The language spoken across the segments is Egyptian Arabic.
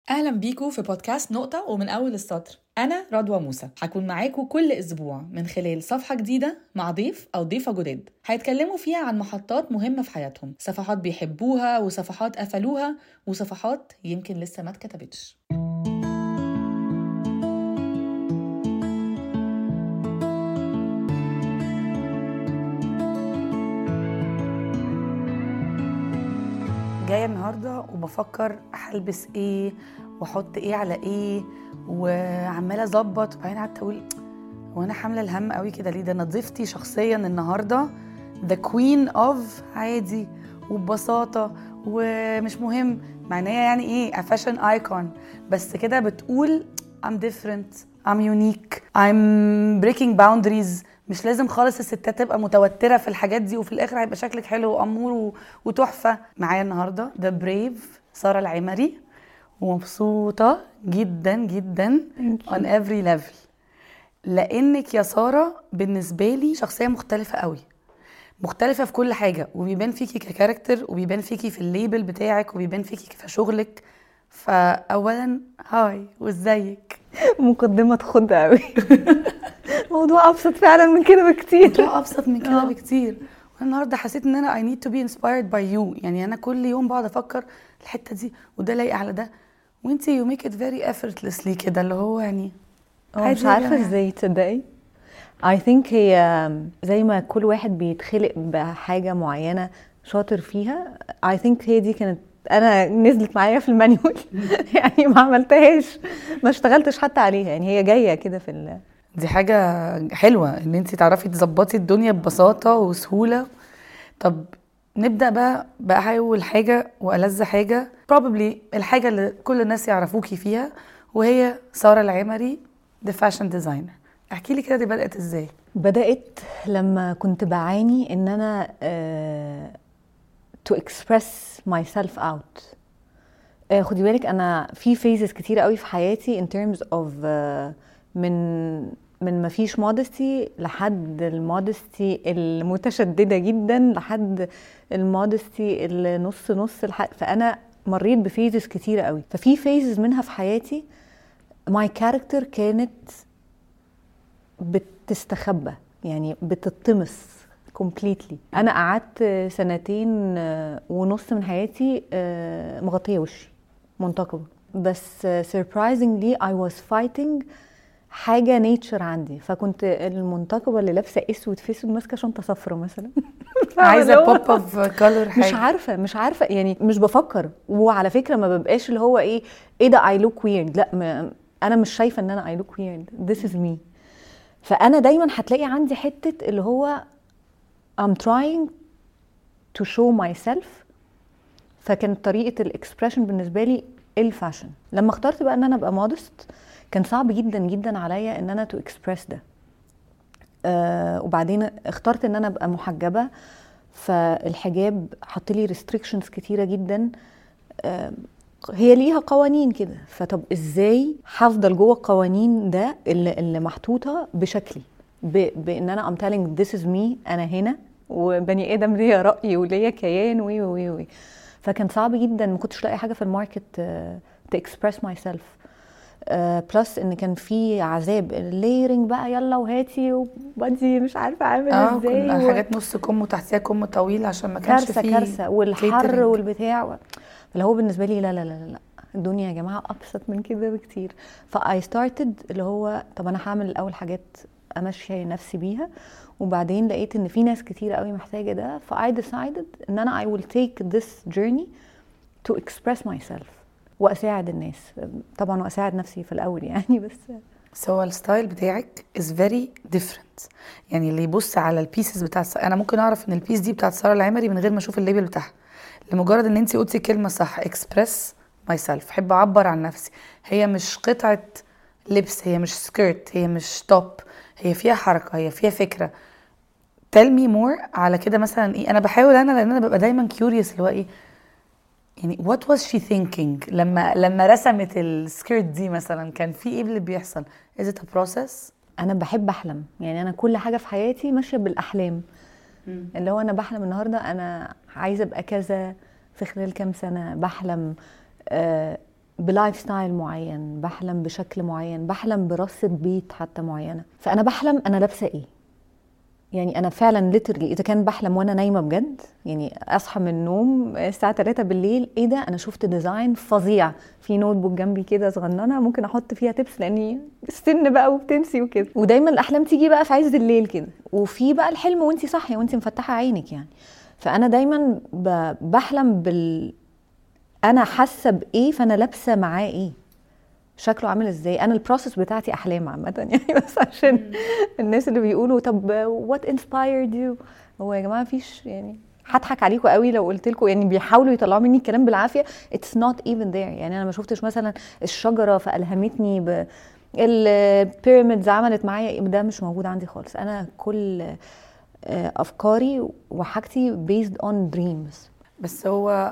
اهلا بيكم في بودكاست نقطة ومن اول السطر انا رضوى موسى هكون معاكم كل اسبوع من خلال صفحة جديدة مع ضيف او ضيفة جداد هيتكلموا فيها عن محطات مهمة في حياتهم صفحات بيحبوها وصفحات قفلوها وصفحات يمكن لسه ما اتكتبتش جايه النهارده وبفكر هلبس ايه واحط ايه على ايه وعماله اظبط وبعدين قعدت اقول هو انا حامله الهم قوي كده ليه ده انا ضيفتي شخصيا النهارده ذا كوين اوف عادي وببساطه ومش مهم مع ان هي يعني ايه فاشن ايكون بس كده بتقول I'm different I'm unique I'm breaking boundaries مش لازم خالص الستات تبقى متوترة في الحاجات دي وفي الآخر هيبقى شكلك حلو وأمور و- وتحفة معايا النهاردة ذا بريف سارة العمري ومبسوطة جدا جدا on every level لأنك يا سارة بالنسبة لي شخصية مختلفة قوي مختلفة في كل حاجة وبيبان فيكي ككاركتر وبيبان فيكي في الليبل بتاعك وبيبان فيكي في شغلك فأولا هاي وازيك مقدمة تخض قوي موضوع ابسط فعلا من كده بكتير الموضوع ابسط من كده آه. بكتير وانا النهارده حسيت ان انا I need to be inspired by you يعني انا كل يوم بقعد افكر الحته دي وده لايق على ده وانتي you make it very effortlessly كده اللي هو يعني هو عادي مش يا عارفة جماعة. ازاي تصدقي I think هي زي ما كل واحد بيتخلق بحاجة معينة شاطر فيها I think هي دي كانت انا نزلت معايا في المانيوال يعني ما عملتهاش ما اشتغلتش حتى عليها يعني هي جاية كده في ال... دي حاجه حلوه ان انتي تعرفي تظبطي الدنيا ببساطه وسهوله طب نبدا بقى باول حاجه والذ حاجه probably الحاجه اللي كل الناس يعرفوكي فيها وهي ساره العمري the fashion designer احكي لي كده دي بدات ازاي بدأت لما كنت بعاني ان انا آه to express myself out آه خدي بالك انا في phases كتيرة قوي في حياتي in terms of آه من من ما فيش modesty لحد المودستي المتشددة جدا لحد المودستي النص نص لحد فانا مريت بفيزز كتيرة قوي ففي phases منها في حياتي my character كانت بتستخبى يعني بتطمس completely انا قعدت سنتين آه، ونص من حياتي آه، مغطيه وشي منتقبه بس آه، surprisingly I was fighting حاجه نيتشر عندي فكنت المنتقبه اللي لابسه اسود في اسود ماسكه شنطه صفرا مثلا عايزه اللي هو- بوب اوف كولر مش حاجه عارفه مش عارفه يعني مش بفكر وعلى فكره ما ببقاش اللي هو ايه ايه ده اي لوك ويرد لا ما انا مش شايفه ان انا اي لوك ويرد ذس از مي فانا دايما هتلاقي عندي حته اللي هو I'm trying to show myself فكانت طريقه الاكسبريشن بالنسبه لي الفاشن لما اخترت بقى ان انا ابقى مودست كان صعب جدا جدا عليا ان انا تو اكسبريس ده آه وبعدين اخترت ان انا ابقى محجبه فالحجاب حط لي ريستريكشنز كتيره جدا آه هي ليها قوانين كده فطب ازاي هفضل جوه القوانين ده اللي, اللي محطوطه بشكلي ب- بان انا I'm telling this is me انا هنا وبني ادم ليا راي وليا كيان وي وي وي فكان صعب جدا ما كنتش لاقي حاجه في الماركت تو اكسبريس ماي سيلف بلس ان كان في عذاب الليرنج بقى يلا وهاتي وبدي مش عارفه عامل اه ازاي كنا و- حاجات نص كم وتحتيها كم طويل عشان ما كانش كارثه فيه كارثه والحر catering. والبتاع و... فاللي هو بالنسبه لي لا لا لا لا, لا. الدنيا يا جماعه ابسط من كده بكتير فاي ستارتد اللي هو طب انا هعمل الاول حاجات امشي نفسي بيها وبعدين لقيت ان في ناس كتير قوي محتاجه ده فاي ديسايدد ان انا اي ويل تيك ذس جيرني تو اكسبريس ماي سيلف واساعد الناس طبعا واساعد نفسي في الاول يعني بس بس هو الستايل بتاعك is very different يعني اللي يبص على البيسز بتاعت س- انا ممكن اعرف ان البيس دي بتاعت ساره العمري من غير ما اشوف الليبل بتاعها لمجرد ان انت قلتي كلمه صح اكسبريس ماي سيلف احب اعبر عن نفسي هي مش قطعه لبس هي مش سكيرت هي مش توب هي فيها حركه هي فيها فكره tell me more على كده مثلا ايه انا بحاول انا لان انا ببقى دايما كيوريوس اللي هو ايه يعني what was she thinking لما لما رسمت السكيرت دي مثلا كان في ايه اللي بيحصل is it a process انا بحب احلم يعني انا كل حاجه في حياتي ماشيه بالاحلام اللي هو انا بحلم النهارده انا عايزه ابقى كذا في خلال كام سنه بحلم آه بلايف ستايل معين بحلم بشكل معين بحلم برصة بيت حتى معينة فأنا بحلم أنا لابسة إيه يعني أنا فعلا ليترلي إذا كان بحلم وأنا نايمة بجد يعني أصحى من النوم الساعة 3 بالليل إيه ده أنا شفت ديزاين فظيع في نوت بوك جنبي كده صغننة ممكن أحط فيها تبس لأني السن بقى وبتنسي وكده ودايما الأحلام تيجي بقى في عز الليل كده وفي بقى الحلم وأنت صاحية وأنت مفتحة عينك يعني فأنا دايما ب- بحلم بال انا حاسه بايه فانا لابسه معاه ايه شكله عامل ازاي انا البروسيس بتاعتي احلام عامه يعني بس عشان الناس اللي بيقولوا طب وات انسبايرد يو هو يا جماعه مفيش يعني هضحك عليكم قوي لو قلت لكم يعني بيحاولوا يطلعوا مني الكلام بالعافيه اتس نوت ايفن ذير يعني انا ما شفتش مثلا الشجره فالهمتني ب البيراميدز عملت معايا إيه، ده مش موجود عندي خالص انا كل آه، افكاري وحاجتي based on dreams بس هو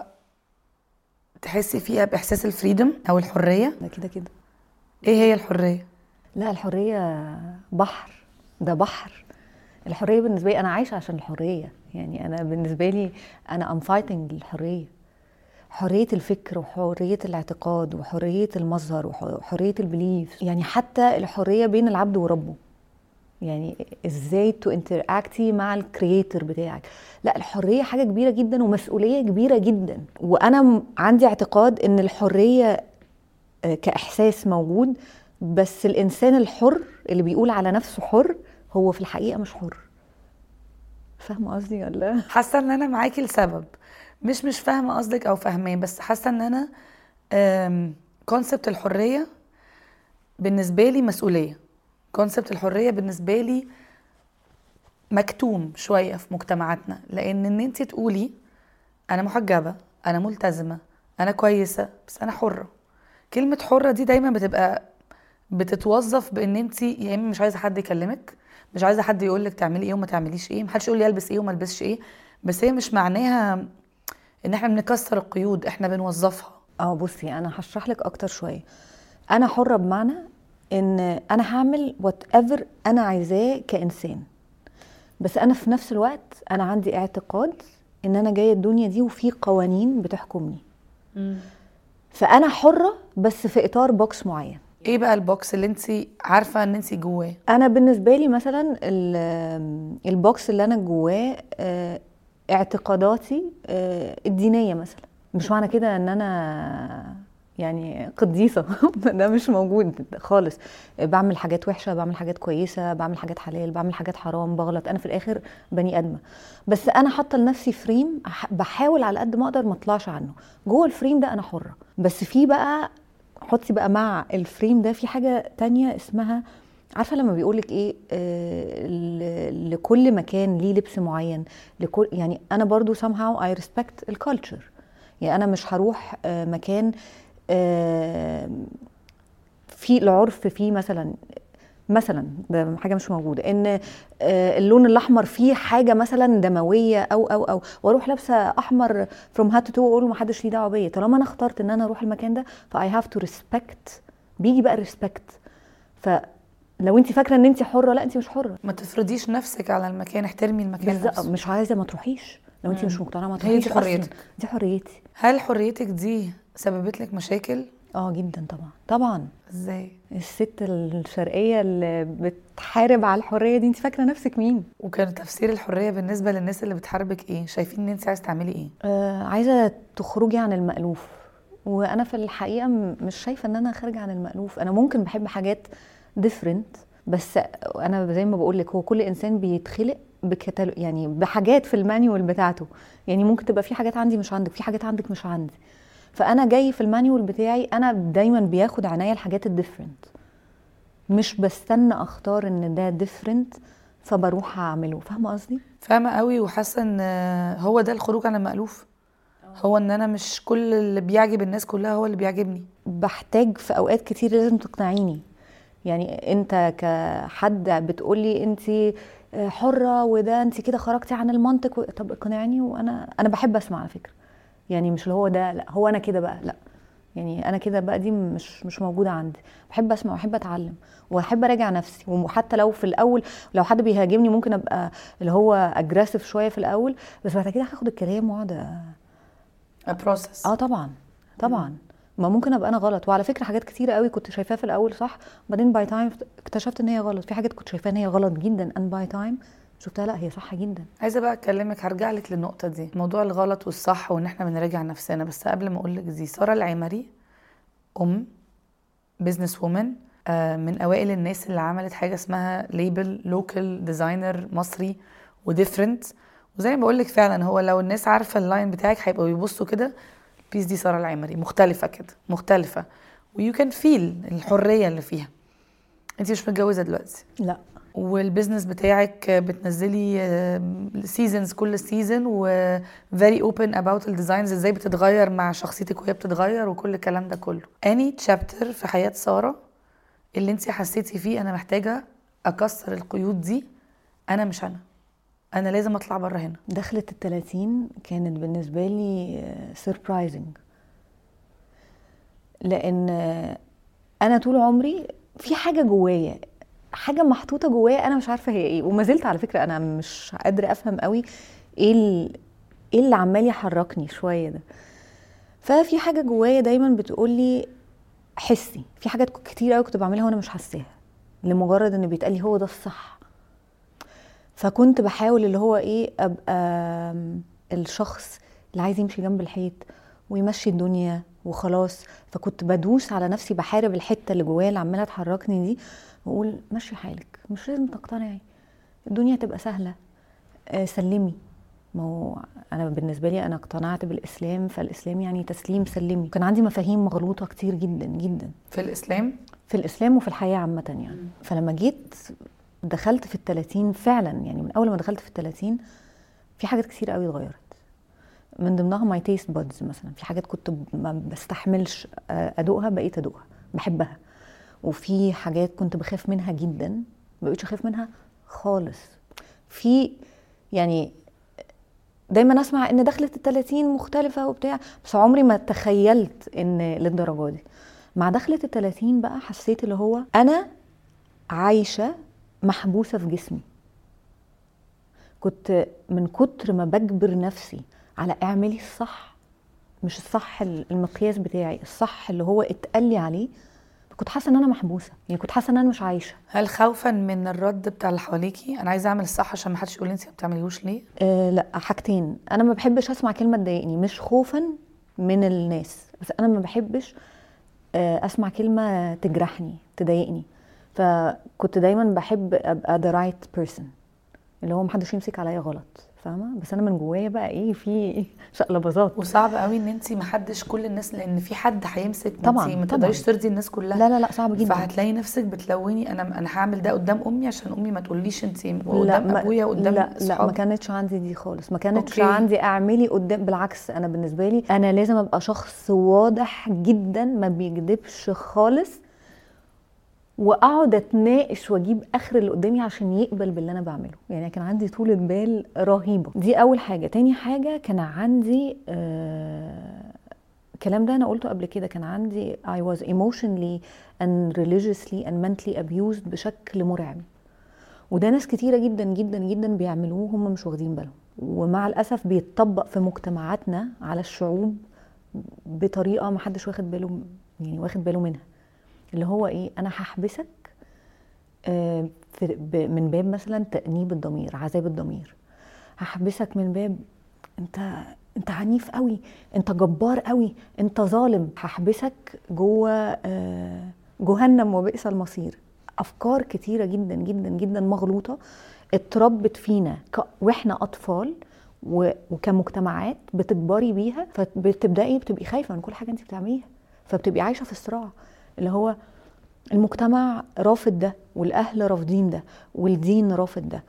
تحسي فيها باحساس الفريدم او الحريه ده كده كده ايه هي الحريه لا الحرية بحر ده بحر الحرية بالنسبة لي أنا عايشة عشان الحرية يعني أنا بالنسبة لي أنا أم فايتنج الحرية حرية الفكر وحرية الاعتقاد وحرية المظهر وحرية البليف يعني حتى الحرية بين العبد وربه يعني ازاي تو انتراكتي مع الكرييتور بتاعك لا الحريه حاجه كبيره جدا ومسؤوليه كبيره جدا وانا م- عندي اعتقاد ان الحريه آه، كاحساس موجود بس الانسان الحر اللي بيقول على نفسه حر هو في الحقيقه مش حر فاهمه قصدي ولا حاسه ان انا معاكي لسبب مش مش فاهمه قصدك او فاهماه بس حاسه ان انا كونسبت الحريه بالنسبه لي مسؤوليه كونسبت الحريه بالنسبه لي مكتوم شويه في مجتمعاتنا لان ان انت تقولي انا محجبه انا ملتزمه انا كويسه بس انا حره كلمه حره دي دايما بتبقى بتتوظف بان انت يا اما مش عايزه حد يكلمك مش عايزه حد يقول لك تعملي ايه وما تعمليش ايه محدش يقول لي البس ايه وما البسش ايه بس هي مش معناها ان احنا بنكسر القيود احنا بنوظفها اه بصي انا هشرح لك اكتر شويه انا حره بمعنى ان انا هعمل وات ايفر انا عايزاه كانسان بس انا في نفس الوقت انا عندي اعتقاد ان انا جايه الدنيا دي وفي قوانين بتحكمني فانا حره بس في اطار بوكس معين ايه بقى البوكس اللي انت عارفه ان انت جواه انا بالنسبه لي مثلا ال- البوكس اللي انا جواه آه، اعتقاداتي آه، الدينيه مثلا مش معنى كده ان انا يعني قديسه ده مش موجود خالص بعمل حاجات وحشه بعمل حاجات كويسه بعمل حاجات حلال بعمل حاجات حرام بغلط انا في الاخر بني ادمه بس انا حاطه لنفسي فريم أح- بحاول على قد ما اقدر ما اطلعش عنه جوه الفريم ده انا حره بس في بقى حطي بقى مع الفريم ده في حاجه تانية اسمها عارفه لما بيقولك ايه آه ل- لكل مكان ليه لبس معين لكل يعني انا برضو somehow I respect الكالتشر يعني انا مش هروح آه مكان آه في العرف فيه مثلا مثلا ده حاجه مش موجوده ان آه، اللون الاحمر فيه حاجه مثلا دمويه او او او واروح لابسه احمر فروم هات تو واقول ما حدش ليه دعوه بيا طالما انا اخترت ان انا اروح المكان ده فاي هاف تو ريسبكت بيجي بقى الريسبكت فلو انت فاكره ان انت حره لا انت مش حره ما تفرضيش نفسك على المكان احترمي المكان بالظبط نفسه مش عايزه ما تروحيش لو انت مش مقتنعه ما هي تروحيش دي أصلاً. حريتك. دي حريتي هل حريتك دي سببت لك مشاكل اه جدا طبعا طبعا ازاي الست الشرقيه اللي بتحارب على الحريه دي انت فاكره نفسك مين وكان تفسير الحريه بالنسبه للناس اللي بتحاربك ايه شايفين ان انت عايزه تعملي ايه آه عايزه تخرجي عن المألوف وانا في الحقيقه م- مش شايفه ان انا خارجه عن المألوف انا ممكن بحب حاجات ديفرنت بس انا زي ما بقول لك هو كل انسان بيتخلق بكتالو يعني بحاجات في المانيوال بتاعته يعني ممكن تبقى في حاجات عندي مش عندك في حاجات عندك مش عندي فانا جاي في المانيوال بتاعي انا دايما بياخد عناية الحاجات الديفرنت مش بستنى اختار ان ده ديفرنت فبروح اعمله فاهمه قصدي فاهمه قوي وحاسه ان هو ده الخروج عن المألوف هو ان انا مش كل اللي بيعجب الناس كلها هو اللي بيعجبني بحتاج في اوقات كتير لازم تقنعيني يعني انت كحد بتقولي انت حره وده انت كده خرجتي عن المنطق و... طب اقنعني وانا انا بحب اسمع على فكره يعني مش اللي هو ده لا هو انا كده بقى لا يعني انا كده بقى دي مش مش موجوده عندي بحب اسمع واحب اتعلم واحب اراجع نفسي وحتى لو في الاول لو حد بيهاجمني ممكن ابقى اللي هو اجريسيف شويه في الاول بس بعد كده هاخد الكلام واقعد بروسس اه طبعا طبعا ما ممكن ابقى انا غلط وعلى فكره حاجات كتيره قوي كنت شايفاها في الاول صح بعدين باي تايم اكتشفت ان هي غلط في حاجات كنت شايفاها ان هي غلط جدا ان باي تايم شفتها لا هي صح جدا عايزه بقى اكلمك هرجع لك للنقطه دي موضوع الغلط والصح وان احنا بنراجع نفسنا بس قبل ما اقول لك دي ساره العمري ام بزنس وومن من اوائل الناس اللي عملت حاجه اسمها ليبل لوكال ديزاينر مصري وديفرنت وزي ما بقول لك فعلا هو لو الناس عارفه اللاين بتاعك هيبقوا بيبصوا كده البيس دي ساره العمري مختلفه كده مختلفه ويو كان فيل الحريه اللي فيها انت مش متجوزه دلوقتي لا والبيزنس بتاعك بتنزلي سيزونز كل سيزون و very open about الديزاينز ازاي بتتغير مع شخصيتك وهي بتتغير وكل الكلام ده كله اني تشابتر في حياة سارة اللي انت حسيتي فيه انا محتاجة اكسر القيود دي انا مش انا انا لازم اطلع بره هنا دخلت التلاتين كانت بالنسبة لي سربرايزنج لأن أنا طول عمري في حاجة جوايا حاجة محطوطة جوايا أنا مش عارفة هي إيه وما زلت على فكرة أنا مش قادرة أفهم قوي إيه ال- إيه اللي عمال يحركني شوية ده ففي حاجة جوايا دايما بتقولي حسي في حاجات كتير قوي كنت بعملها وأنا مش حاساها لمجرد إن بيتقالي هو ده الصح فكنت بحاول اللي هو ايه ابقى الشخص اللي عايز يمشي جنب الحيط ويمشي الدنيا وخلاص فكنت بدوس على نفسي بحارب الحته اللي جوايا اللي عماله تحركني دي واقول مشي حالك مش لازم تقتنعي الدنيا تبقى سهله آه، سلمي ما هو انا بالنسبه لي انا اقتنعت بالاسلام فالاسلام يعني تسليم سلمي كان عندي مفاهيم مغلوطه كتير جدا جدا في الاسلام في الاسلام وفي الحياه عامه يعني فلما جيت دخلت في التلاتين فعلا يعني من اول ما دخلت في التلاتين في حاجات كتير قوي اتغيرت من ضمنها ماي تيست بادز مثلا في حاجات كنت ب- ما بستحملش آه، ادوقها بقيت ادوقها بحبها وفي حاجات كنت بخاف منها جدا ما بقيتش اخاف منها خالص في يعني دايما اسمع ان دخلت التلاتين مختلفة وبتاع بس عمري ما تخيلت ان للدرجة دي مع دخلة التلاتين بقى حسيت اللي هو انا عايشة محبوسة في جسمي كنت من كتر ما بجبر نفسي على اعملي الصح مش الصح المقياس بتاعي الصح اللي هو اتقال لي عليه كنت حاسه ان انا محبوسه يعني كنت حاسه ان انا مش عايشه هل خوفا من الرد بتاع اللي حواليكي انا عايزه اعمل الصح عشان ما حدش يقول لي انت ما بتعمليهوش ليه أه لا حاجتين انا ما بحبش اسمع كلمه تضايقني مش خوفا من الناس بس انا ما بحبش آه، اسمع كلمه تجرحني تضايقني فكنت دايما بحب ابقى the right person اللي هو محدش يمسك عليا غلط فاهمه بس انا من جوايا بقى ايه في شقلباظات وصعب قوي ان انت ما حدش كل الناس لان في حد هيمسك طبعاً، انت ما طبعاً. تقدريش ترضي الناس كلها لا لا لا صعب جدا فهتلاقي نفسك بتلوني انا انا هعمل ده قدام امي عشان امي ما تقوليش انت لا قدام ما- ابويا قدام لا لا ما صحابي. كانتش عندي دي خالص ما كانتش أوكي. عندي اعملي قدام بالعكس انا بالنسبه لي انا لازم ابقى شخص واضح جدا ما بيكذبش خالص واقعد اتناقش واجيب اخر اللي قدامي عشان يقبل باللي انا بعمله يعني كان عندي طولة بال رهيبه دي اول حاجه تاني حاجه كان عندي آه الكلام ده انا قلته قبل كده كان عندي I was emotionally and religiously and mentally abused بشكل مرعب وده ناس كتيرة جدا جدا جدا بيعملوه هم مش واخدين بالهم ومع الأسف بيتطبق في مجتمعاتنا على الشعوب بطريقة ما حدش واخد باله يعني واخد باله منها اللي هو ايه انا هحبسك آه، في ب- من باب مثلا تأنيب الضمير عذاب الضمير هحبسك من باب انت انت عنيف قوي انت جبار قوي انت ظالم هحبسك جوه آه، جهنم وبئس المصير افكار كتيره جدا جدا جدا مغلوطه اتربت فينا ك- واحنا اطفال و- وكمجتمعات بتكبري بيها فبتبداي بتبقي خايفه من كل حاجه انت بتعمليها فبتبقي عايشه في صراع اللي هو المجتمع رافض ده والاهل رافضين ده والدين رافض ده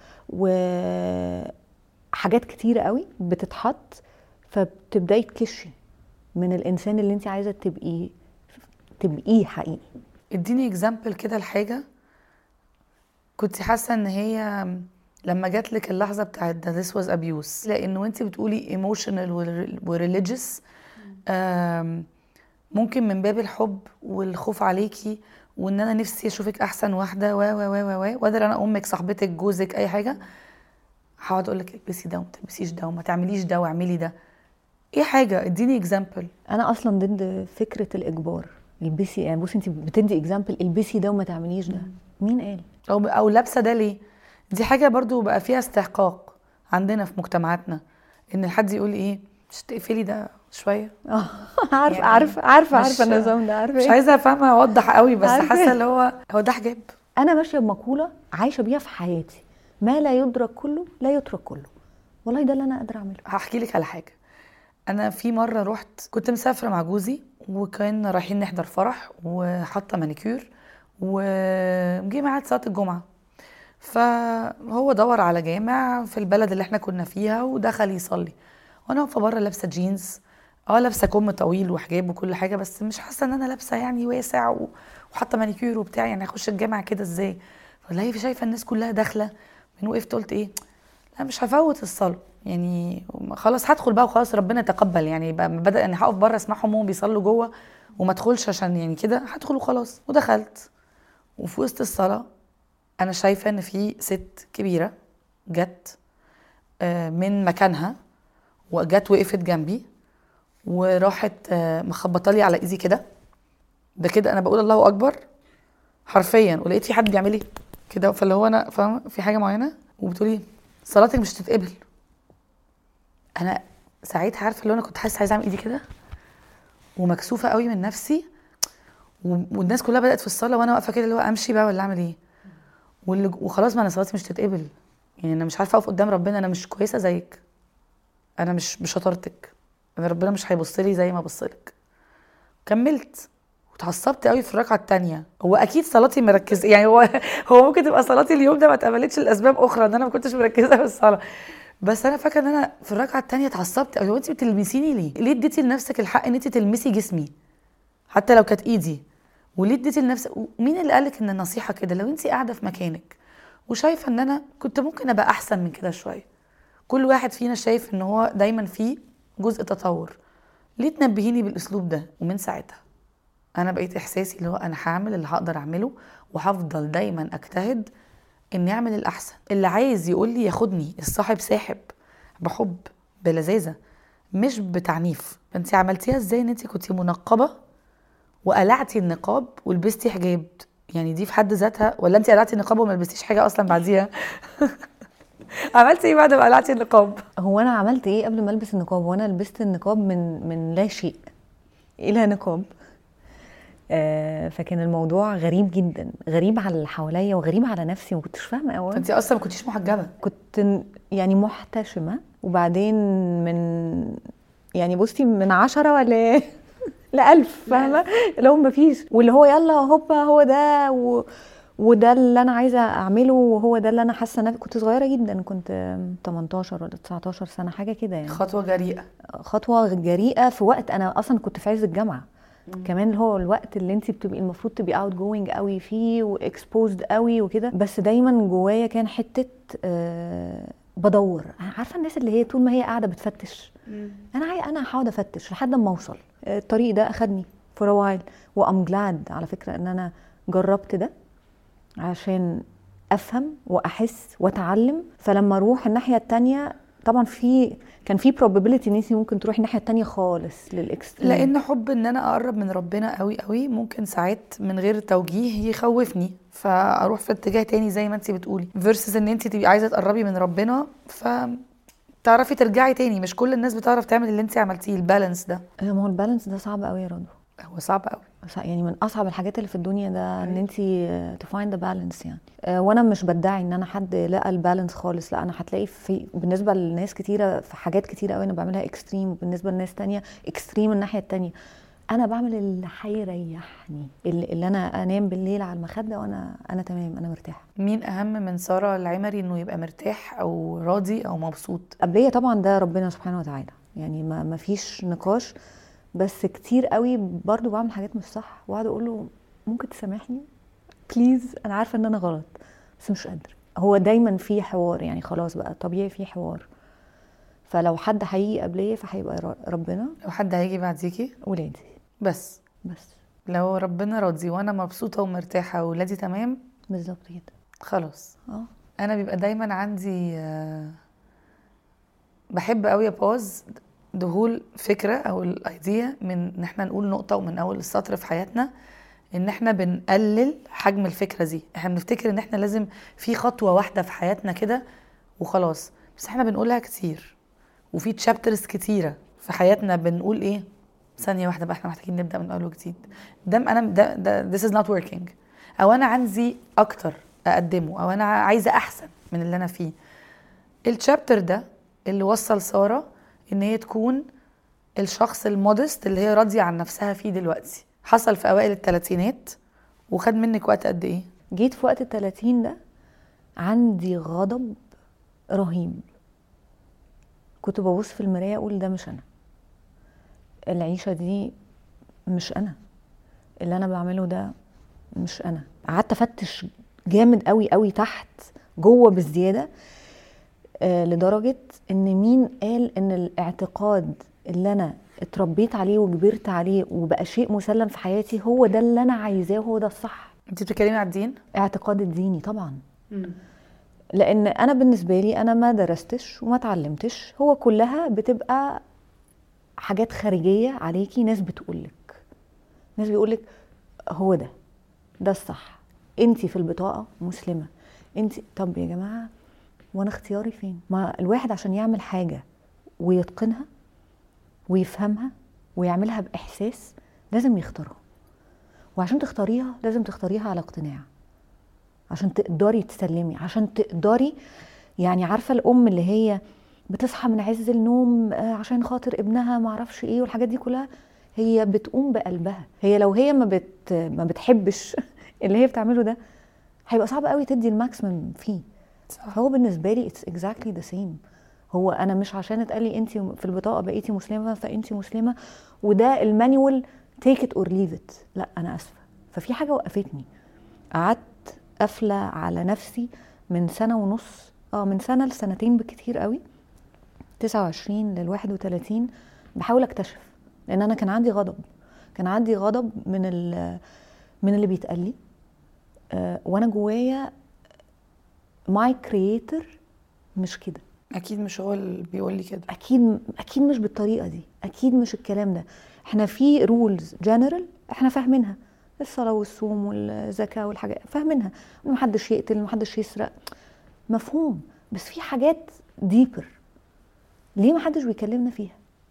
وحاجات كتيره قوي بتتحط فبتبداي تكشي من الانسان اللي انت عايزه تبقي تبقيه حقيقي اديني اكزامبل كده لحاجه كنت حاسه ان هي لما جات لك اللحظه بتاعت ده this was abuse لانه انت بتقولي emotional و religious آم، ممكن من باب الحب والخوف عليكي وان انا نفسي اشوفك احسن واحده و و و و و وقدر انا امك صاحبتك جوزك اي حاجه هقعد اقول لك البسي ده وما تلبسيش ده وما تعمليش ده واعملي ده ايه حاجه اديني اكزامبل انا اصلا ضد فكره الاجبار البسي يعني بصي انت بتدي اكزامبل البسي ده وما تعمليش ده مين قال او او لابسه ده ليه دي حاجه برضو بقى فيها استحقاق عندنا في مجتمعاتنا ان حد يقول ايه مش تقفلي ده شويه آه، عارفه يعني عارفه عارفه مش- عارفه النظام ده عارفه مش إيه؟ عايزه افهمها اوضح قوي بس عارفة. حاسه اللي هو هو ده حجاب انا ماشيه بمقوله عايشه بيها في حياتي ما لا يدرك كله لا يترك كله والله ده اللي انا قادره اعمله هحكي لك على حاجه انا في مره رحت كنت مسافره مع جوزي وكان رايحين نحضر فرح وحاطه مانيكير وجه ميعاد صلاه الجمعه فهو دور على جامع في البلد اللي احنا كنا فيها ودخل يصلي وانا واقفه بره لابسه جينز اه لابسه كم طويل وحجاب وكل حاجه بس مش حاسه ان انا لابسه يعني واسع و- وحاطه مانيكير وبتاع يعني اخش الجامع كده ازاي فلاقي شايفه الناس كلها داخله من وقفت قلت ايه لا مش هفوت الصلاه يعني خلاص هدخل بقى وخلاص ربنا يتقبل يعني بقى بدا اني هقف بره اسمعهم وهم بيصلوا جوه وما ادخلش عشان يعني كده هدخل وخلاص ودخلت وفي وسط الصلاه انا شايفه ان في ست كبيره جت آه، من مكانها وجت وقفت جنبي وراحت آه، مخبطه لي على ايدي كده ده كده انا بقول الله اكبر حرفيا ولقيت في حد بيعمل لي كده فاللي هو انا فاهمه في حاجه معينه وبتقولي صلاتك مش هتتقبل انا ساعتها عارفه اللي هو انا كنت حاسه عايزه اعمل ايدي كده ومكسوفه قوي من نفسي و- والناس كلها بدات في الصلاه وانا واقفه كده اللي هو امشي بقى ولا اعمل ايه واللي وخلاص ما انا صلاتي مش هتتقبل يعني انا مش عارفه اقف قدام ربنا انا مش كويسه زيك انا مش بشطارتك انا ربنا مش هيبص لي زي ما بص لك كملت واتعصبت قوي في الركعه الثانيه هو اكيد صلاتي مركزه يعني هو هو ممكن تبقى صلاتي اليوم ده ما اتقبلتش لاسباب اخرى ان انا ما كنتش مركزه في الصلاه بس انا فاكره ان انا في الركعه الثانيه اتعصبت قوي هو انت بتلمسيني ليه؟ ليه اديتي لنفسك الحق ان انت تلمسي جسمي؟ حتى لو كانت ايدي وليه اديتي لنفسك مين اللي قالك ان النصيحه كده لو انت قاعده في مكانك وشايفه ان انا كنت ممكن ابقى احسن من كده شويه كل واحد فينا شايف ان هو دايما فيه جزء تطور ليه تنبهيني بالاسلوب ده ومن ساعتها انا بقيت احساسي اللي هو انا هعمل اللي هقدر اعمله وهفضل دايما اجتهد اني اعمل الاحسن اللي عايز يقول لي ياخدني الصاحب ساحب بحب بلذاذه مش بتعنيف فانت عملتيها ازاي ان انت كنتي منقبه وقلعتي النقاب ولبستي حجاب يعني دي في حد ذاتها ولا انت قلعتي النقاب وما لبستيش حاجه اصلا بعديها عملتي ايه بعد ما قلعتي النقاب هو انا عملت ايه قبل ما البس النقاب وانا لبست النقاب من من لا شيء الى نقاب آه فكان الموضوع غريب جدا غريب على اللي حواليا وغريب على نفسي ما كنتش فاهمه قوي فانت اصلا ما كنتيش محجبه كنت ن- يعني محتشمه وبعدين من يعني بصي من عشرة ل لألف فاهمة اللي هو مفيش واللي هو يلا هوبا هو ده و... وده اللي أنا عايزة أعمله وهو ده اللي أنا حاسة نفسي كنت صغيرة جدا كنت 18 ولا 19 سنة حاجة كده يعني خطوه جريئه خطوه جريئه في وقت انا اصلا كنت في عز الجامعه كمان اللي هو الوقت اللي انت بتبقي المفروض تبقي اوت جوينج قوي فيه واكسبوزد قوي وكده بس دايما جوايا كان حته آه بدور عارفه الناس اللي هي طول ما هي قاعده بتفتش انا عاي... انا هقعد افتش لحد ما اوصل آه، الطريق ده اخدني فور وايل وام جلاد على فكره ان انا جربت ده عشان افهم واحس واتعلم فلما اروح الناحيه التانية طبعا في كان في probability ان انت ممكن تروحي الناحيه التانية خالص للاكستريم لان حب ان انا اقرب من ربنا قوي قوي ممكن ساعات من غير توجيه يخوفني فاروح في اتجاه تاني زي ما انت بتقولي فيرسز ان انت تبقي عايزه تقربي من ربنا ف تعرفي ترجعي تاني مش كل الناس بتعرف تعمل اللي انت عملتيه البالانس ده ما هو البالانس ده صعب قوي يا رضوى هو صعب قوي صع- يعني من اصعب الحاجات اللي في الدنيا ده ان انت تو فايند ذا بالانس يعني آه، وانا مش بدعي ان انا حد لقى البالانس خالص لا انا هتلاقي في بالنسبه لناس كتيره في حاجات كتيره قوي انا بعملها اكستريم وبالنسبه لناس تانية اكستريم الناحيه التانية انا بعمل اللي هيريحني اللي, اللي انا انام بالليل على المخده وانا انا تمام انا مرتاحه مين اهم من ساره العمري انه يبقى مرتاح او راضي او مبسوط قبليه طبعا ده ربنا سبحانه وتعالى يعني ما ما فيش نقاش بس كتير قوي برضو بعمل حاجات مش صح واقعد اقول له ممكن تسامحني بليز انا عارفه ان انا غلط بس مش قادره هو دايما في حوار يعني خلاص بقى طبيعي في حوار فلو حد هيجي قبليه فهيبقى ر- ربنا لو حد هيجي بعديكي ولادي بس بس لو ربنا راضي وانا مبسوطه ومرتاحه واولادي تمام بالظبط كده خلاص اه انا بيبقى دايما عندي آه، بحب قوي ابوز دهول فكره او الايديا من ان احنا نقول نقطه ومن اول السطر في حياتنا ان احنا بنقلل حجم الفكره دي احنا بنفتكر ان احنا لازم في خطوه واحده في حياتنا كده وخلاص بس احنا بنقولها كتير وفي تشابترز كتيره في حياتنا بنقول ايه ثانيه واحده بقى احنا محتاجين نبدا من اول وجديد ده انا ده, ده this is not working او انا عندي اكتر اقدمه او انا عايزه احسن من اللي انا فيه الشابتر ده اللي وصل ساره ان هي تكون الشخص المودست اللي هي راضيه عن نفسها فيه دلوقتي حصل في اوائل الثلاثينات وخد منك وقت قد ايه جيت في وقت التلاتين ده عندي غضب رهيب كنت ببص في المراية أقول ده مش أنا العيشة دي مش أنا اللي أنا بعمله ده مش أنا قعدت أفتش جامد قوي قوي تحت جوه بالزيادة آه لدرجة إن مين قال إن الاعتقاد اللي أنا اتربيت عليه وكبرت عليه وبقى شيء مسلم في حياتي هو ده اللي أنا عايزاه وهو ده الصح انت بتتكلمي على الدين اعتقاد الديني طبعا لان انا بالنسبه لي انا ما درستش وما اتعلمتش هو كلها بتبقى حاجات خارجيه عليكي ناس بتقولك ناس بيقولك هو ده ده الصح انت في البطاقه مسلمه انت طب يا جماعه وانا اختياري فين ما الواحد عشان يعمل حاجه ويتقنها ويفهمها ويعملها باحساس لازم يختارها وعشان تختاريها لازم تختاريها على اقتناع عشان تقدري تسلمي عشان تقدري يعني عارفه الام اللي هي بتصحى من عز النوم آه، عشان خاطر ابنها ما اعرفش ايه والحاجات دي كلها هي بتقوم بقلبها هي لو هي ما بت ما بتحبش اللي هي بتعمله ده هيبقى صعب قوي تدي الماكسيمم فيه صح فهو بالنسبه لي اتس اكزاكتلي ذا سيم هو انا مش عشان اتقال لي انت في البطاقه بقيتي مسلمه فانت مسلمه وده المانيوال تيك ات اور ليف ات لا انا اسفه ففي حاجه وقفتني قعدت قافله على نفسي من سنه ونص اه من سنه لسنتين بكتير قوي 29 لل 31 بحاول اكتشف لان انا كان عندي غضب كان عندي غضب من ال- من اللي بيتقال لي آه، وانا جوايا ماي كرييتور مش كده اكيد مش هو اللي بيقول لي كده اكيد اكيد مش بالطريقه دي اكيد مش الكلام ده احنا في رولز جنرال احنا فاهمينها الصلاه والصوم والزكاه والحاجات فاهمينها إن محدش يقتل محدش يسرق مفهوم بس في حاجات ديبر ليه محدش بيكلمنا فيها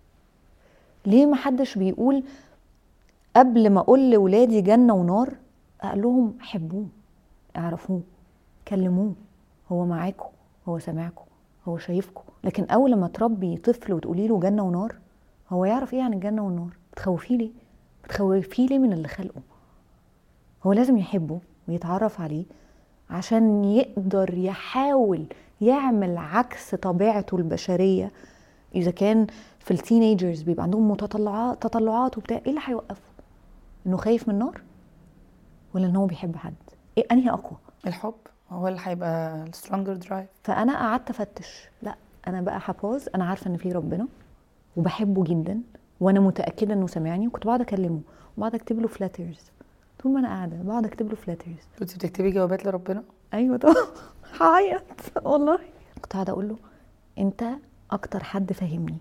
ليه محدش بيقول قبل ما اقول لاولادي جنه ونار اقول لهم حبوه اعرفوه كلموه هو معاكم هو سامعكم هو شايفكم لكن اول ما تربي طفل وتقولي له جنه ونار هو يعرف ايه عن الجنه والنار بتخوفيه ليه بتخوفيه ليه من اللي خلقه هو لازم يحبه ويتعرف عليه عشان يقدر يحاول يعمل عكس طبيعته البشريه اذا كان في التينيجرز بيبقى عندهم متطلعات تطلعات وبتاع ايه اللي هيوقفه انه خايف من النار ولا ان هو بيحب حد ايه انهي اقوى الحب هو اللي هيبقى السترونجر درايف فانا قعدت افتش لا انا بقى حفاظ انا عارفه ان في ربنا وبحبه جدا وانا متاكده انه سامعني وكنت بقعد اكلمه وبقعد اكتب له فلاترز طول ما انا قاعده بقعد اكتب له فلاترز كنت بتكتبي جوابات لربنا ايوه طبعا هعيط والله كنت قاعده اقول له انت اكتر حد فاهمني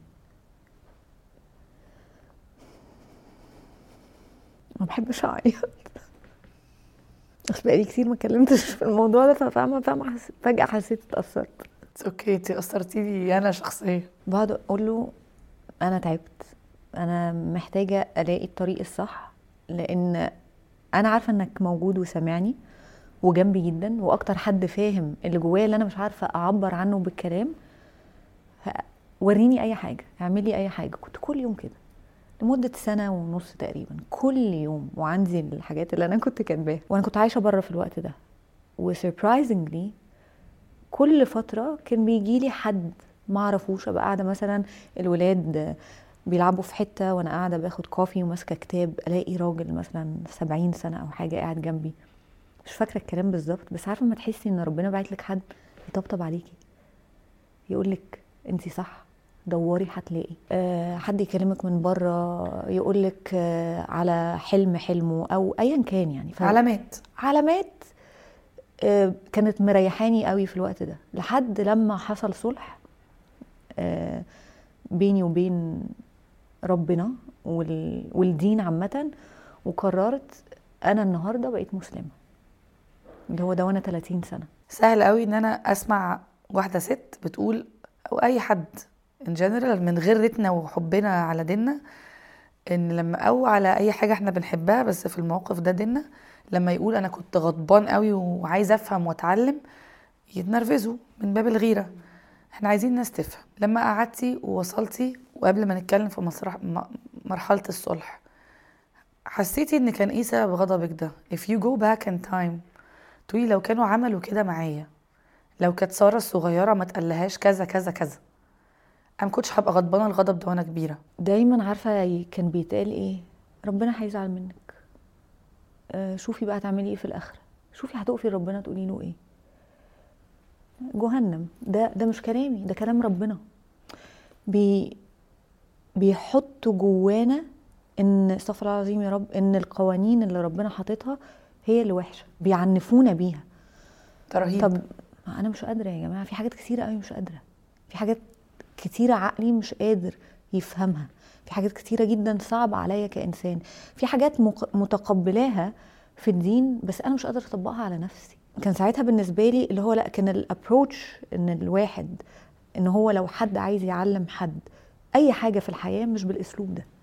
ما بحبش اعيط بس بقالي كتير ما اتكلمتش في الموضوع ده ففاهمه فاهمه حس... فجاه حسيت اتاثرت اوكي انت اثرتي لي انا شخصيا بقعد اقول له انا تعبت انا محتاجه الاقي الطريق الصح لان انا عارفه انك موجود وسامعني وجنبي جدا واكتر حد فاهم اللي جوايا اللي انا مش عارفه اعبر عنه بالكلام ه- وريني اي حاجه اعملي اي حاجه كنت كل يوم كده لمده سنه ونص تقريبا كل يوم وعندي الحاجات اللي انا كنت كاتباها وانا كنت عايشه بره في الوقت ده وسربرايزنجلي كل فتره كان بيجي لي حد ما اعرفوش ابقى قاعده مثلا الولاد بيلعبوا في حته وانا قاعده باخد كوفي وماسكه كتاب الاقي راجل مثلا سبعين سنه او حاجه قاعد جنبي مش فاكره الكلام بالظبط بس عارفه ما تحسي ان ربنا باعت لك حد يطبطب عليكي يقول لك انت صح دوري هتلاقي أه حد يكلمك من بره يقول لك أه على حلم حلمه او ايا كان يعني ف- علامات علامات آه، كانت مريحاني قوي في الوقت ده لحد لما حصل صلح آه، بيني وبين ربنا وال... والدين عامه وقررت انا النهارده بقيت مسلمه اللي هو ده وانا 30 سنه سهل قوي ان انا اسمع واحده ست بتقول او اي حد ان جنرال من غير ريتنا وحبنا على ديننا ان لما او على اي حاجه احنا بنحبها بس في الموقف ده ديننا لما يقول انا كنت غضبان قوي وعايز افهم واتعلم يتنرفزوا من باب الغيره احنا عايزين ناس تفهم لما قعدتي ووصلتي وقبل ما نتكلم في مسرح م- مرحله الصلح حسيتي ان كان ايه سبب غضبك ده if you go back in time تقولي لو كانوا عملوا كده معايا لو كانت ساره الصغيره ما تقلهاش كذا كذا كذا انا ما كنتش هبقى غضبانه الغضب ده وانا كبيره دايما عارفه ي- كان بيتقال ايه ربنا هيزعل منك آه شوفي بقى هتعملي ايه في الاخره شوفي هتقفي لربنا تقولي له ايه جهنم ده ده مش كلامي ده كلام ربنا بي بيحطوا جوانا ان استغفر الله العظيم يا رب ان القوانين اللي ربنا حاططها هي اللي وحشه بيعنفونا بيها ترهيب طب ما انا مش قادره يا جماعه في حاجات كتيره قوي مش قادره في حاجات كتيره عقلي مش قادر يفهمها في حاجات كتيره جدا صعبه عليا كانسان في حاجات مق- متقبلاها في الدين بس انا مش قادره اطبقها على نفسي كان ساعتها بالنسبه لي اللي هو لا كان الابروتش ان الواحد ان هو لو حد عايز يعلم حد اي حاجه في الحياه مش بالاسلوب ده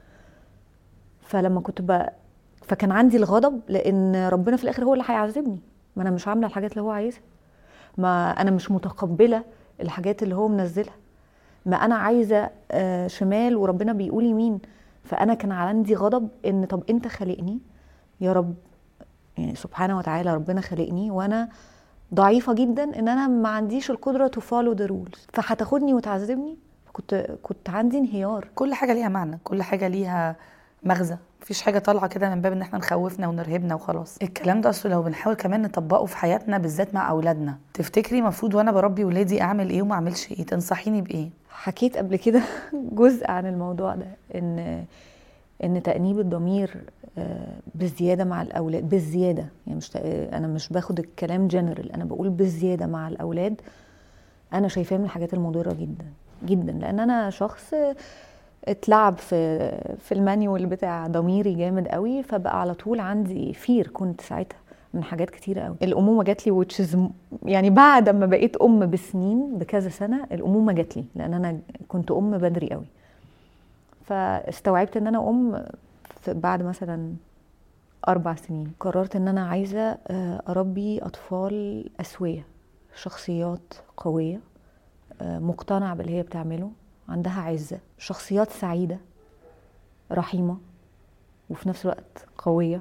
فلما كنت ب... فكان عندي الغضب لان ربنا في الاخر هو اللي هيعذبني ما انا مش عامله الحاجات اللي هو عايزها ما انا مش متقبله الحاجات اللي هو منزلها ما انا عايزه آه، شمال وربنا بيقول يمين فانا كان عندي غضب ان طب انت خلقني يا رب يعني سبحانه وتعالى ربنا خلقني وانا ضعيفه جدا ان انا ما عنديش القدره تو فولو ذا رولز فهتاخدني وتعذبني كنت كنت عندي انهيار كل حاجه ليها معنى كل حاجه ليها مغزى مفيش حاجه طالعه كده من باب ان احنا نخوفنا ونرهبنا وخلاص الكلام ده اصله لو بنحاول كمان نطبقه في حياتنا بالذات مع اولادنا تفتكري المفروض وانا بربي ولادي اعمل ايه وما اعملش ايه تنصحيني بايه حكيت قبل كده جزء عن الموضوع ده ان ان تأنيب الضمير آه، بزياده مع الاولاد بالزياده يعني مش تق- انا مش باخد الكلام جنرال انا بقول بالزياده مع الاولاد انا شايفاه من الحاجات المضره جدا جدا لان انا شخص اتلعب في في المانيوال بتاع ضميري جامد قوي فبقى على طول عندي فير كنت ساعتها من حاجات كتيرة قوي الأمومة جات لي which is م- يعني بعد ما بقيت أم بسنين بكذا سنة الأمومة جات لي لأن أنا كنت أم بدري قوي فاستوعبت إن أنا أم في بعد مثلا أربع سنين قررت إن أنا عايزة آه، أربي أطفال أسوية شخصيات قوية آه، مقتنعة باللي هي بتعمله عندها عزة شخصيات سعيدة رحيمة وفي نفس الوقت قوية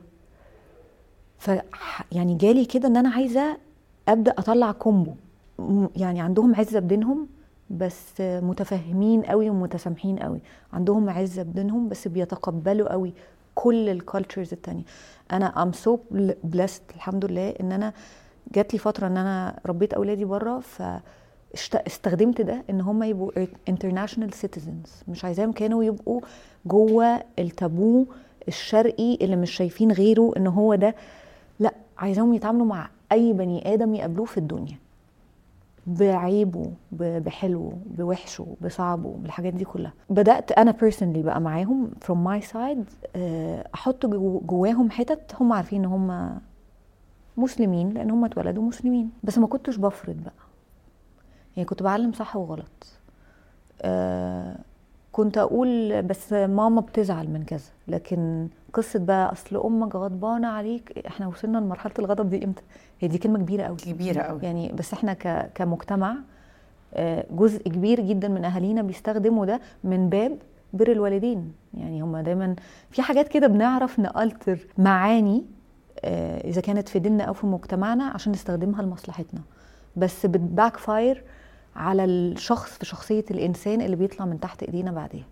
ف يعني جالي كده ان انا عايزه ابدا اطلع كومبو م- يعني عندهم عزه بدينهم بس متفهمين قوي ومتسامحين قوي عندهم عزه بدينهم بس بيتقبلوا قوي كل الكالتشرز التانية انا ام سو بلست الحمد لله ان انا جات لي فتره ان انا ربيت اولادي بره ف اشت- استخدمت ده ان هم يبقوا international citizens مش عايزاهم كانوا يبقوا جوه التابو الشرقي اللي مش شايفين غيره ان هو ده لا عايزاهم يتعاملوا مع اي بني ادم يقابلوه في الدنيا بعيبه ب- بحلوه بوحشه بصعبه بالحاجات دي كلها بدات انا بيرسونلي بقى معاهم from my side آه، احط جو- جواهم حتت هم عارفين ان هم مسلمين لان هم اتولدوا مسلمين بس ما كنتش بفرض بقى يعني كنت بعلم صح وغلط آه كنت اقول بس ماما بتزعل من كذا لكن قصه بقى اصل امك غضبانه عليك احنا وصلنا لمرحله الغضب دي امتى هي دي كلمه كبيره قوي كبيره قوي يعني بس احنا ك كمجتمع آه، جزء كبير جدا من اهالينا بيستخدموا ده من باب بر الوالدين يعني هما دايما في حاجات كده بنعرف نالتر معاني آه، اذا كانت في ديننا او في مجتمعنا عشان نستخدمها لمصلحتنا بس بتباك فاير على الشخص في شخصيه الانسان اللي بيطلع من تحت ايدينا بعديها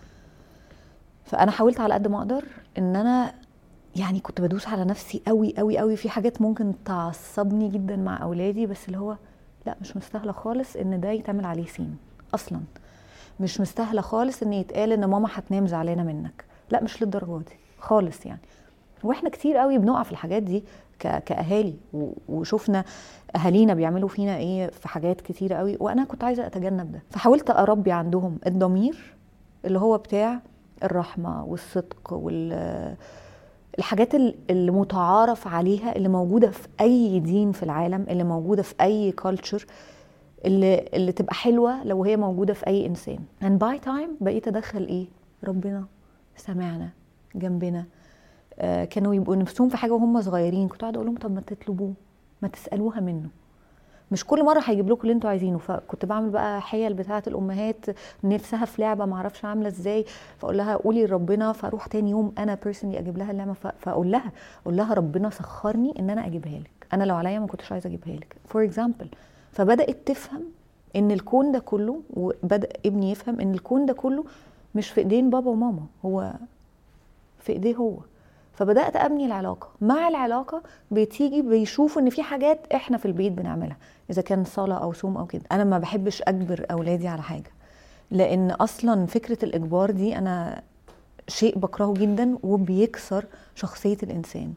فانا حاولت على قد ما اقدر ان انا يعني كنت بدوس على نفسي قوي قوي قوي في حاجات ممكن تعصبني جدا مع اولادي بس اللي هو لا مش مستاهله خالص ان ده يتعمل عليه سين اصلا مش مستاهله خالص ان يتقال ان ماما هتنام زعلانه منك لا مش للدرجه دي خالص يعني واحنا كتير قوي بنقع في الحاجات دي ك- كاهالي و- وشفنا اهالينا بيعملوا فينا ايه في حاجات كتير قوي وانا كنت عايزه اتجنب ده فحاولت اربي عندهم الضمير اللي هو بتاع الرحمه والصدق وال الحاجات ال- اللي متعارف عليها اللي موجوده في اي دين في العالم اللي موجوده في اي كلتشر اللي اللي تبقى حلوه لو هي موجوده في اي انسان and by time بقيت ادخل ايه ربنا سمعنا جنبنا آه كانوا يبقوا نفسهم في حاجه وهم صغيرين كنت قاعده اقول لهم طب ما تطلبوه ما تسالوها منه مش كل مره هيجيب لكم اللي انتوا عايزينه فكنت بعمل بقى حيل بتاعه الامهات نفسها في لعبه ما اعرفش عامله ازاي فاقول لها قولي لربنا فاروح تاني يوم انا بيرسونلي اجيب لها اللعبه ف- فاقول لها اقول لها ربنا سخرني ان انا اجيبها لك انا لو عليا ما كنتش عايزه اجيبها لك فور اكزامبل فبدات تفهم ان الكون ده كله وبدا ابني يفهم ان الكون ده كله مش في ايدين بابا وماما هو في ايديه هو فبدات ابني العلاقه مع العلاقه بتيجي بيشوفوا ان في حاجات احنا في البيت بنعملها اذا كان صلاه او صوم او كده انا ما بحبش اجبر اولادي على حاجه لان اصلا فكره الاجبار دي انا شيء بكرهه جدا وبيكسر شخصيه الانسان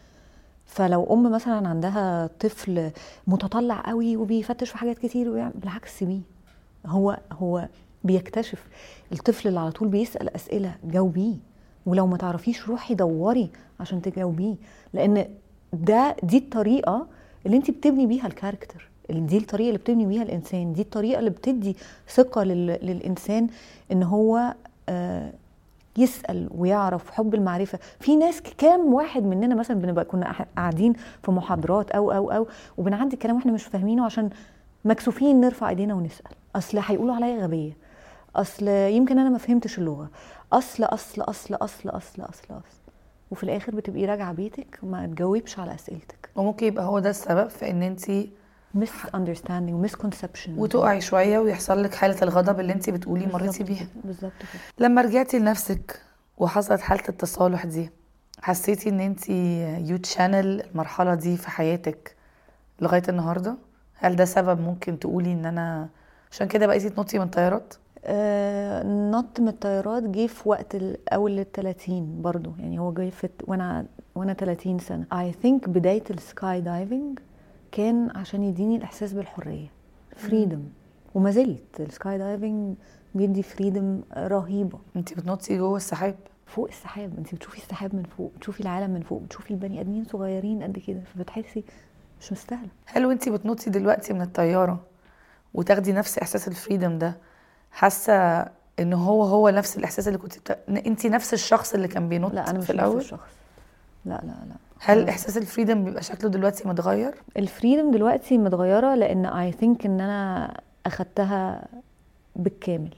فلو ام مثلا عندها طفل متطلع قوي وبيفتش في حاجات كتير ويعمل بالعكس سيبيه هو هو بيكتشف الطفل اللي على طول بيسال اسئله جاوبيه ولو ما تعرفيش روحي دوري عشان تجاوبيه لان ده دي الطريقه اللي انت بتبني بيها الكاركتر دي الطريقه اللي بتبني بيها الانسان دي الطريقه اللي بتدي ثقه لل... للانسان ان هو آه يسال ويعرف حب المعرفه في ناس كام واحد مننا مثلا بنبقى كنا أح- قاعدين في محاضرات او او او وبنعدي الكلام واحنا مش فاهمينه عشان مكسوفين نرفع ايدينا ونسال اصل هيقولوا عليا غبيه اصل يمكن انا ما فهمتش اللغه اصل اصل اصل اصل اصل اصل اصل وفي الاخر بتبقي راجعه بيتك ما تجاوبش على اسئلتك وممكن يبقى هو ده السبب في ان انت مس اندرستاندينج ومس كونسبشن وتقعي شويه ويحصل لك حاله الغضب اللي انت بتقولي مريتي بيها بالظبط كده لما رجعتي لنفسك وحصلت حاله التصالح دي حسيتي ان انت يو تشانل المرحله دي في حياتك لغايه النهارده هل ده سبب ممكن تقولي ان انا عشان كده بقيتي تنطي من طيارات آه نط من الطيارات جه في وقت ال- اول ال 30 برضو يعني هو جه في الت- وانا وانا 30 سنه اي ثينك بدايه السكاي دايفنج كان عشان يديني الاحساس بالحريه فريدم وما زلت السكاي دايفنج بيدي فريدم رهيبه انت بتنطي جوه السحاب فوق السحاب انت بتشوفي السحاب من فوق بتشوفي العالم من فوق بتشوفي البني ادمين صغيرين قد كده فبتحسي مش مستاهله هل وانت بتنطي دلوقتي من الطياره وتاخدي نفس احساس الفريدم ده حاسه ان هو هو نفس الاحساس اللي كنت بتا... انت نفس الشخص اللي كان بينط لا انا مش في نفس الاول الشخص لا لا لا هل احساس الفريدم بيبقى شكله دلوقتي متغير الفريدم دلوقتي متغيره لان اي ثينك ان انا اخدتها بالكامل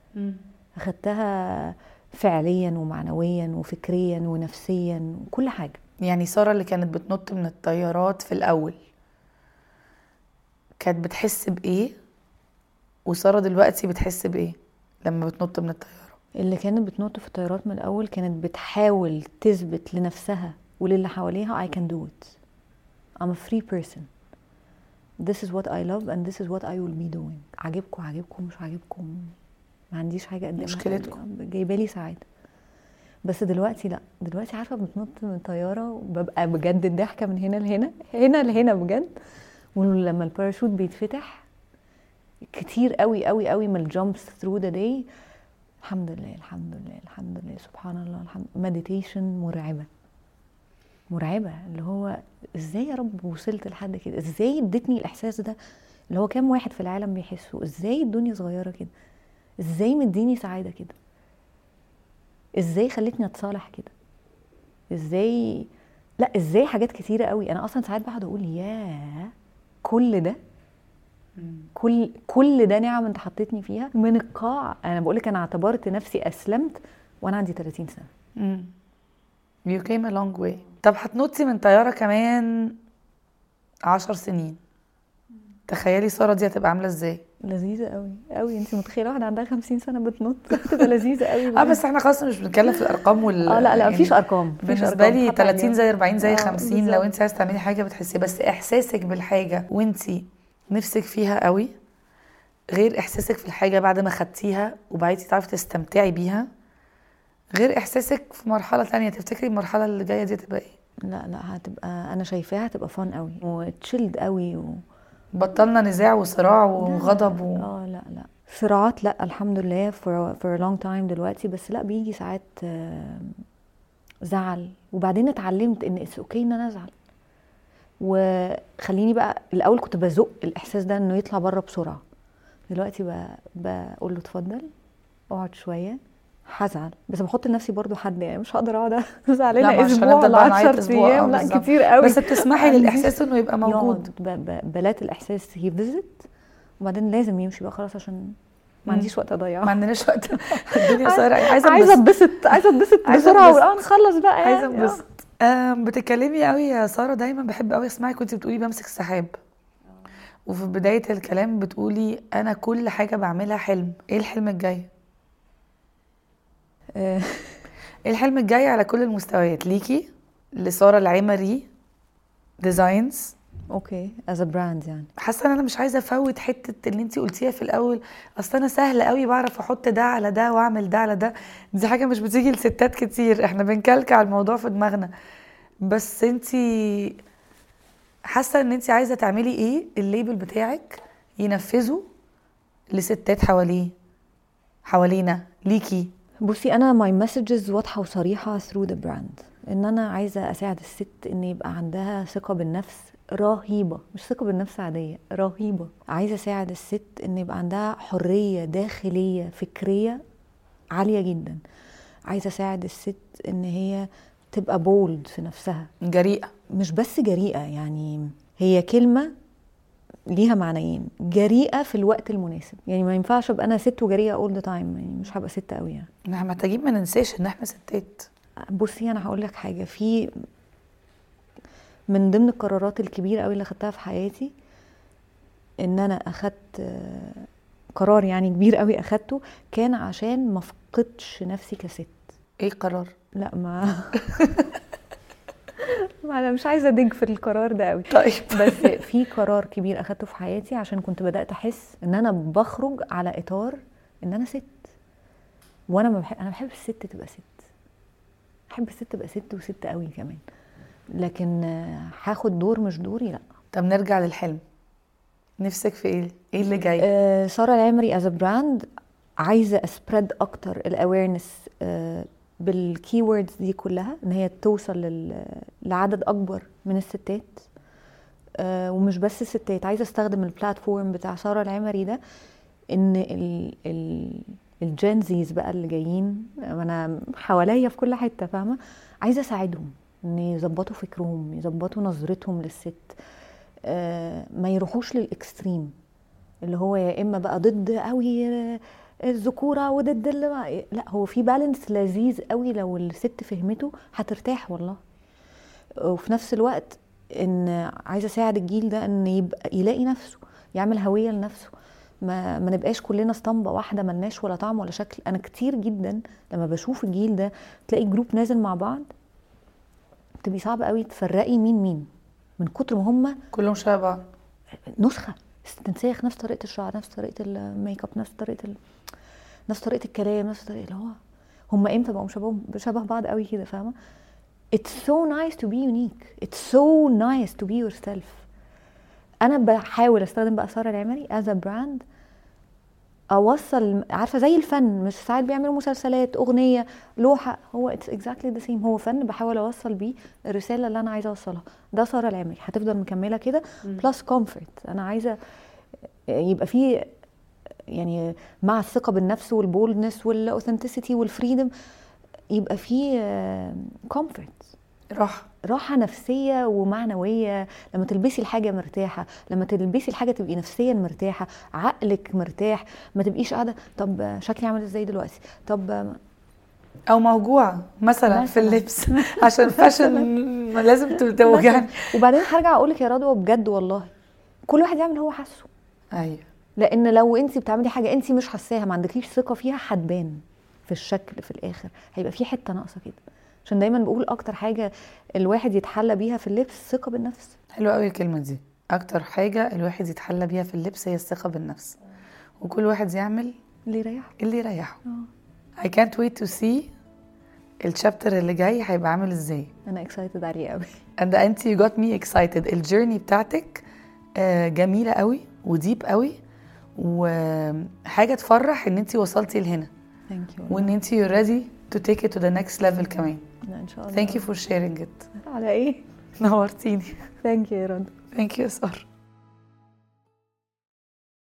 اخدتها فعليا ومعنويا وفكريا ونفسيا وكل حاجه يعني ساره اللي كانت بتنط من الطيارات في الاول كانت بتحس بايه وساره دلوقتي بتحس بايه لما بتنط من الطياره اللي كانت بتنط في الطيارات من الاول كانت بتحاول تثبت لنفسها وللي حواليها I can do it I'm a free person this is what I love and this is what I will be doing عاجبكم عاجبكم مش عاجبكم ما عنديش حاجه قدامها مشكلتكم. جايبه لي سعاده بس دلوقتي لا دلوقتي عارفه بتنط من الطياره وببقى بجد الضحكه من هنا لهنا هنا لهنا بجد ولما الباراشوت بيتفتح كتير قوي قوي قوي من الجامبس ثرو ذا داي الحمد لله الحمد لله الحمد لله سبحان الله الحمد مديتيشن مرعبه مرعبه اللي هو ازاي يا رب وصلت لحد كده ازاي ادتني الاحساس ده اللي هو كام واحد في العالم بيحسوا ازاي الدنيا صغيره كده ازاي مديني سعاده كده ازاي خلتني اتصالح كده ازاي لا ازاي حاجات كتيره قوي انا اصلا ساعات بقعد اقول ياه كل ده كل كل ده نعم انت حطيتني فيها من القاع انا بقول لك انا اعتبرت نفسي اسلمت وانا عندي 30 سنه امم you came a long way طب هتنطي من طياره كمان عشر سنين تخيلي ساره دي هتبقى عامله ازاي لذيذه قوي قوي انت متخيله واحده عندها 50 سنه بتنط تبقى لذيذه قوي اه بس احنا خلاص مش بنتكلم في الارقام وال اه لا لا يعني مفيش ارقام مفيش بالنسبه أرقام. لي حتى 30 يعني- زي 40 زي آه، 50 لو بالظبط. انت عايزه تعملي حاجه بتحسي بس احساسك بالحاجه وانت نفسك فيها قوي غير احساسك في الحاجه بعد ما خدتيها وبقيتي تعرفي تستمتعي بيها غير احساسك في مرحله تانية تفتكري المرحله اللي جايه دي تبقى ايه لا لا هتبقى انا شايفاها هتبقى فان قوي وتشيلد قوي و... بطلنا نزاع وصراع وغضب و... اه لا لا صراعات لا الحمد لله for, for a long time دلوقتي بس لا بيجي ساعات آه، زعل وبعدين اتعلمت ان اتس اوكي ان انا ازعل وخليني بقى الاول كنت بزق الاحساس ده انه يطلع بره بسرعه دلوقتي ب- بقول له اتفضل اقعد شويه هزعل بس بحط لنفسي برضو حد يعني مش هقدر اقعد لا، زعلانه ما عشان اسبوع نفضل ولا بقى نعيط 10 أسبوع، آه، ايام لا بالظبط. كتير قوي بس بتسمحي عندي- للاحساس انه يبقى موجود يقعد ب- ب- بلات الاحساس يفيزت وبعدين لازم يمشي بقى خلاص عشان ما مم. عنديش وقت اضيعه ما عندناش وقت الدنيا قصيره عايزه عايزه انبسط اتبسط عايزه اتبسط عايزة بسرعه أتبسط. اه نخلص بقى عايزه يعني. انبسط آم، بتتكلمي قوي يا ساره دايما بحب قوي اسمعك وانت بتقولي بمسك السحاب وفي بدايه الكلام بتقولي انا كل حاجه بعملها حلم ايه الحلم الجاي آه، ايه الحلم الجاي على كل المستويات ليكي لساره العمري ديزاينز اوكي از براند يعني حاسه ان انا مش عايزه افوت حته اللي انت قلتيها في الاول اصل انا سهل قوي بعرف احط ده على ده واعمل ده على ده دي حاجه مش بتيجي لستات كتير احنا بنكلكع الموضوع في دماغنا بس انت حاسه ان انت عايزه تعملي ايه الليبل بتاعك ينفذه لستات حواليه حوالينا ليكي بصي انا ماي مسجز واضحه وصريحه ثرو ذا براند ان انا عايزه اساعد الست ان يبقى عندها ثقه بالنفس رهيبه مش ثقه بالنفس عاديه رهيبه عايزه اساعد الست ان يبقى عندها حريه داخليه فكريه عاليه جدا عايزه اساعد الست ان هي تبقى بولد في نفسها جريئه مش بس جريئه يعني هي كلمه ليها معنيين جريئه في الوقت المناسب يعني ما ينفعش ابقى انا ست وجريئه اول ذا تايم يعني مش هبقى ست قوي يعني احنا محتاجين ما ننساش ان احنا ستات بصي انا هقول لك حاجه في من ضمن القرارات الكبيره قوي اللي خدتها في حياتي ان انا اخدت آه، قرار يعني كبير قوي اخدته كان عشان ما افقدش نفسي كست ايه قرار لا ما ما انا مش عايزه ادج في القرار ده قوي طيب بس في قرار كبير اخدته في حياتي عشان كنت بدات احس ان انا بخرج على اطار ان انا ست وانا ما بحب انا بحب الست تبقى ست بحب الست تبقى ست وست قوي كمان لكن آه، هاخد دور مش دوري لا طب نرجع للحلم نفسك في ايه ايه اللي جاي آه، ساره العمري از براند عايزه اسبريد اكتر الاويرنس بالكي ووردز دي كلها ان هي توصل لل- لعدد اكبر من الستات آه، ومش بس الستات عايزه استخدم البلاتفورم بتاع ساره العمري ده ان ال ال الجنزيز بقى اللي جايين انا حواليا في كل حته فاهمه عايزه اساعدهم ان يظبطوا فكرهم يظبطوا نظرتهم للست آه، ما يروحوش للاكستريم اللي هو يا اما بقى ضد قوي الذكوره وضد اللي ما لا هو في بالانس لذيذ قوي لو الست فهمته هترتاح والله وفي نفس الوقت ان عايزه اساعد الجيل ده ان يبقى يلاقي نفسه يعمل هويه لنفسه ما ما نبقاش كلنا اسطمبه واحده ملناش ولا طعم ولا شكل انا كتير جدا لما بشوف الجيل ده تلاقي جروب نازل مع بعض بتبقي صعب قوي تفرقي مين مين من كتر ما هم كلهم شبه بعض نسخه استنساخ نفس طريقه الشعر نفس طريقه الميك اب نفس طريقه ال... نفس طريقه الكلام نفس طريقه اللي هو هم امتى بقوا شبه شبه بعض قوي كده فاهمه It's so nice to be unique It's so nice to be yourself انا بحاول استخدم بقى ساره العمري as a brand اوصل عارفه زي الفن مش ساعات بيعملوا مسلسلات اغنيه لوحه هو اتس اكزاكتلي ذا سيم هو فن بحاول اوصل بيه الرساله اللي انا عايزه اوصلها ده ساره العمري هتفضل مكمله كده بلس كومفورت انا عايزه يبقى في يعني مع الثقه بالنفس والبولدنس والاوثنتسيتي والفريدم يبقى في كومفورت راحه راحه نفسيه ومعنويه لما تلبسي الحاجه مرتاحه لما تلبسي الحاجه تبقي نفسيا مرتاحه عقلك مرتاح ما تبقيش قاعده طب شكلي عامل ازاي دلوقتي طب او موجوعه مثلا في مثلاً. اللبس عشان فاشن لازم توجعني وبعدين هرجع اقول لك يا رضوى بجد والله كل واحد يعمل هو حاسه ايوه لان لو انت بتعملي حاجه انت مش حاساها ما عندكيش ثقه فيها هتبان في الشكل في الاخر هيبقى في حته ناقصه كده عشان دايما بقول اكتر حاجه الواحد يتحلى بيها في اللبس ثقه بالنفس حلوه قوي الكلمه دي اكتر حاجه الواحد يتحلى بيها في اللبس هي الثقه بالنفس وكل واحد يعمل اللي يريحه اللي يريحه اه I can't wait to see الشابتر اللي جاي هيبقى عامل ازاي انا اكسايتد عليه قوي and انت you got me excited الجيرني بتاعتك آه، جميلة قوي وديب قوي وحاجة تفرح ان انت وصلتي لهنا ثانك يو وان انت you're ready to take it to the next level كمان ان شاء الله thank you for sharing it على ايه نورتيني ثانك يو يا رضا thank you يا سارة